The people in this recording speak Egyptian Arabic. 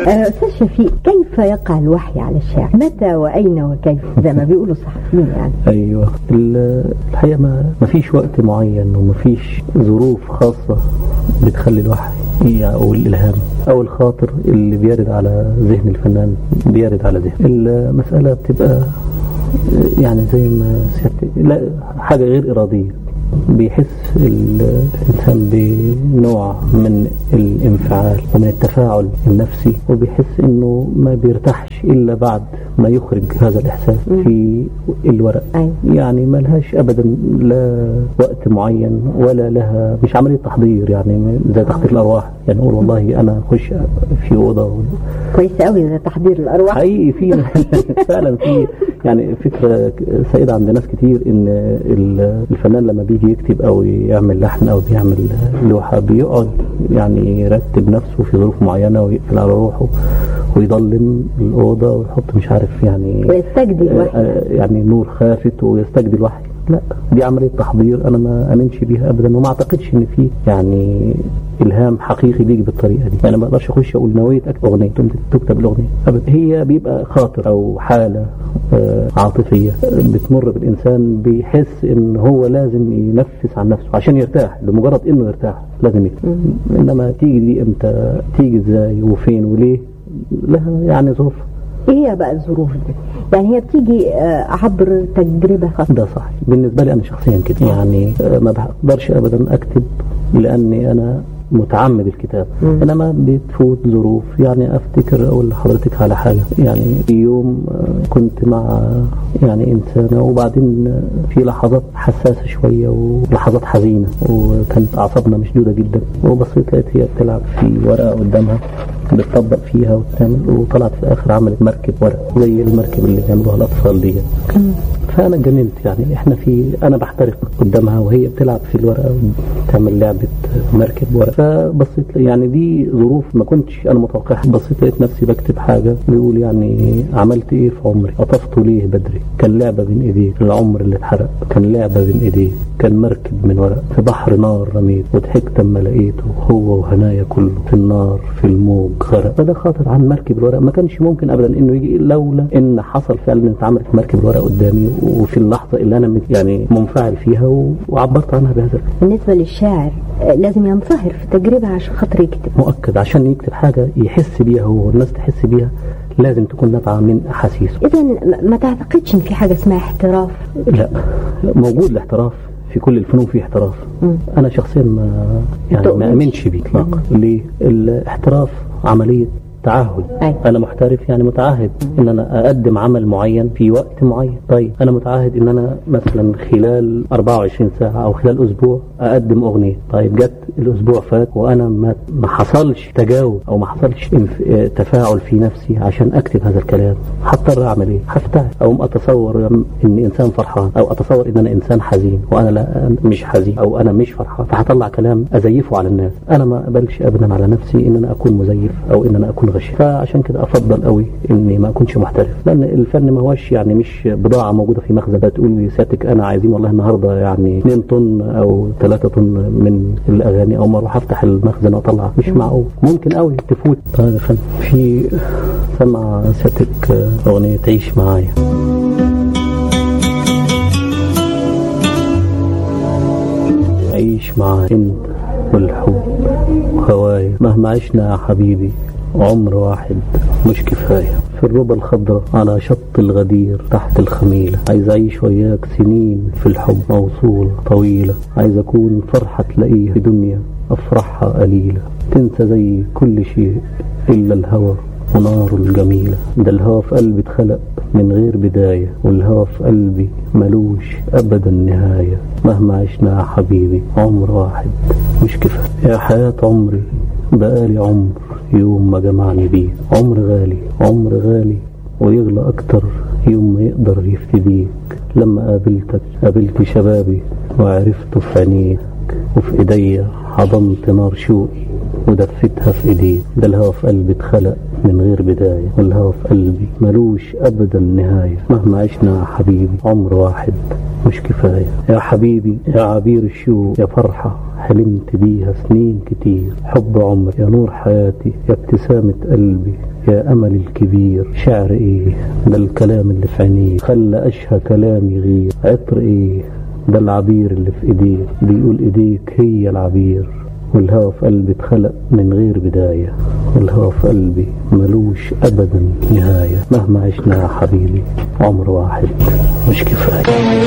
آه، أستاذ شفيق كيف يقع الوحي على الشاعر متى وأين وكيف زي ما بيقولوا الصحفيين يعني ايوه ال- الحقيقه ما ما فيش وقت معين وما فيش ظروف خاصه بتخلي الوحي او الالهام او الخاطر اللي بيرد على ذهن الفنان بيرد على ذهن المساله بتبقى يعني زي ما سيادتك لا حاجه غير اراديه بيحس الإنسان بنوع من الانفعال ومن التفاعل النفسي وبيحس إنه ما بيرتاحش إلا بعد ما يخرج هذا الإحساس في الورق أيوة. يعني ما لهاش أبدا لا وقت معين ولا لها مش عملية تحضير يعني زي تحضير الأرواح يعني أقول والله أنا أخش في أوضة كويس قوي ده تحضير الأرواح حقيقي في فعلا في يعني فكرة سائدة عند ناس كتير ان ال- الفنان لما بيجي يكتب او يعمل لحن او بيعمل لوحة بيقعد يعني يرتب نفسه في ظروف معينة ويقفل على روحه ويضلم الأوضة ويحط مش عارف يعني ويستجدي الوحي آه، يعني نور خافت ويستجدي الوحي لا دي عملية تحضير أنا ما أمنش بيها أبدا وما أعتقدش إن في يعني إلهام حقيقي بيجي بالطريقة دي يعني ما أقدرش أخش أقول نويت أكتب أغنية تقوم تكتب الأغنية أبدا هي بيبقى خاطر أو حالة آه، عاطفية آه، بتمر بالإنسان بيحس إن هو لازم ينفس عن نفسه عشان يرتاح لمجرد إنه يرتاح لازم يكتب إنما تيجي دي إمتى تيجي إزاي وفين وليه لها يعني ظروف ايه هي بقى الظروف دي يعني هي بتيجي آه، عبر تجربة خاصة ده صح بالنسبة لي أنا شخصيا كده يعني آه، ما بقدرش أبدا أكتب لأني أنا متعمد الكتاب انما بتفوت ظروف يعني افتكر اقول لحضرتك على حاجه يعني في يوم آه، كنت مع يعني انسانه وبعدين آه، في لحظات حساسه شويه ولحظات حزينه وكانت اعصابنا مشدوده جدا وبصيت لقيت هي بتلعب في ورقه قدامها بتطبق فيها وتعمل وطلعت في الاخر عملت مركب ورق زي المركب اللي بيعملوها الاطفال دي فانا اتجننت يعني احنا في انا بحترق قدامها وهي بتلعب في الورقه وتعمل لعبه مركب ورق فبصيت يعني دي ظروف ما كنتش انا متوقعها بصيت لقيت نفسي بكتب حاجه بيقول يعني عملت ايه في عمري قطفت ليه بدري كان لعبه بين ايديك العمر اللي اتحرق كان لعبه بين ايديك كان مركب من ورق في بحر نار رميت وضحكت اما لقيته هو وهنايا كله في النار في الموج غرق فده خاطر عن مركب الورق ما كانش ممكن ابدا انه يجي لولا ان حصل فعلا ان اتعملت مركب الورق قدامي وفي اللحظه اللي انا مت- يعني منفعل فيها و- وعبرت عنها بهذا الكلام. بالنسبة للشاعر آه، لازم ينصهر في التجربة عشان خاطر يكتب مؤكد عشان يكتب حاجه يحس بيها هو والناس تحس بيها لازم تكون نابعه من احاسيسه إذا ما تعتقدش إن في حاجة اسمها احتراف لا موجود الاحتراف في كل الفنون في احتراف انا شخصيا ما يعني ما تؤمنش. امنش بيه اطلاقا ليه الاحتراف عمليه تعهد أيوة. انا محترف يعني متعهد ان انا اقدم عمل معين في وقت معين طيب انا متعهد ان انا مثلا خلال 24 ساعه او خلال اسبوع اقدم اغنيه طيب جت الاسبوع فات وانا ما ما حصلش تجاوب او ما حصلش انف- اه تفاعل في نفسي عشان اكتب هذا الكلام هضطر اعمل ايه هفتعل او اتصور ان انسان فرحان او اتصور ان انا انسان حزين وانا لا مش حزين او انا مش فرحان فهطلع كلام ازيفه على الناس انا ما اقبلش ابدا على نفسي ان انا اكون مزيف او ان انا اكون غش فعشان كده افضل قوي اني ما اكونش محترف لان الفن ما هوش يعني مش بضاعه موجوده في مخزن تقول لي سيادتك انا عايزين والله النهارده يعني 2 طن او 3 طن من الاغاني او ما اروح افتح المخزن واطلع مش معقول ممكن قوي تفوت طيب يا فندم في سمع سيادتك آه، اغنيه تعيش معايا عيش معايا انت والحب وهوايا مهما عشنا يا حبيبي عمر واحد مش كفاية في الربى الخضراء على شط الغدير تحت الخميلة عايز أعيش وياك سنين في الحب موصولة طويلة عايز أكون فرحة تلاقيها في دنيا أفرحها قليلة تنسى زي كل شيء إلا الهوى ونار الجميلة ده الهوى في قلبي اتخلق من غير بداية والهوى في قلبي ملوش أبدا نهاية مهما عشنا يا حبيبي عمر واحد مش كفاية يا حياة عمري بقالي عمر يوم ما جمعني بيه عمر غالي عمر غالي ويغلى أكتر يوم ما يقدر يفتديك لما قابلتك قابلت شبابي وعرفته في عينيك وفي ايديا حضنت نار شوقي ودفتها في ايديك ده الهوى في قلبي اتخلق من غير بداية والهوى في قلبي ملوش أبدا نهاية مهما عشنا يا حبيبي عمر واحد مش كفاية يا حبيبي يا عبير الشوق يا فرحة حلمت بيها سنين كتير حب عمر يا نور حياتي يا ابتسامة قلبي يا أمل الكبير شعر إيه ده الكلام اللي في عينيه خلى أشهى كلامي غير عطر إيه ده العبير اللي في إيديه بيقول إيديك هي العبير والهوى في قلبي اتخلق من غير بداية والهوى في قلبي ملوش أبدا نهاية مهما عشنا يا حبيبي عمر واحد مش كفاية